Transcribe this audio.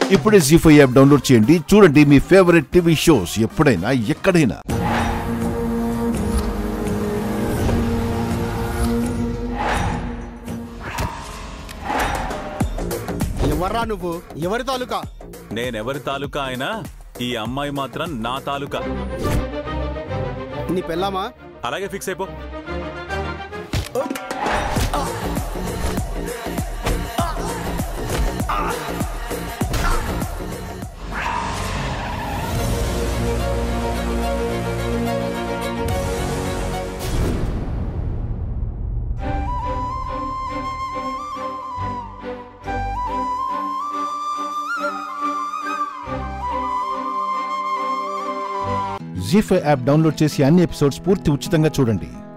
ఇప్పుడే G five app download చేయండి చూడండి మీ ఫేవరెట్ టీవీ షోస్ ఎప్పుడైనా ఎక్కడైనా ఎవర్రా నువ్వు ఎవరి తాలూకా నేనెవరి తాలూకా అయినా ఈ అమ్మాయి మాత్రం నా తాలూకా నీ పెళ్ళామా అలాగే ఫిక్స్ అయిపో జీ ఫైవ్ యాప్ డౌన్లోడ్ చేసి అన్ని ఎపిసోడ్స్ పూర్తి ఉచితంగా చూడండి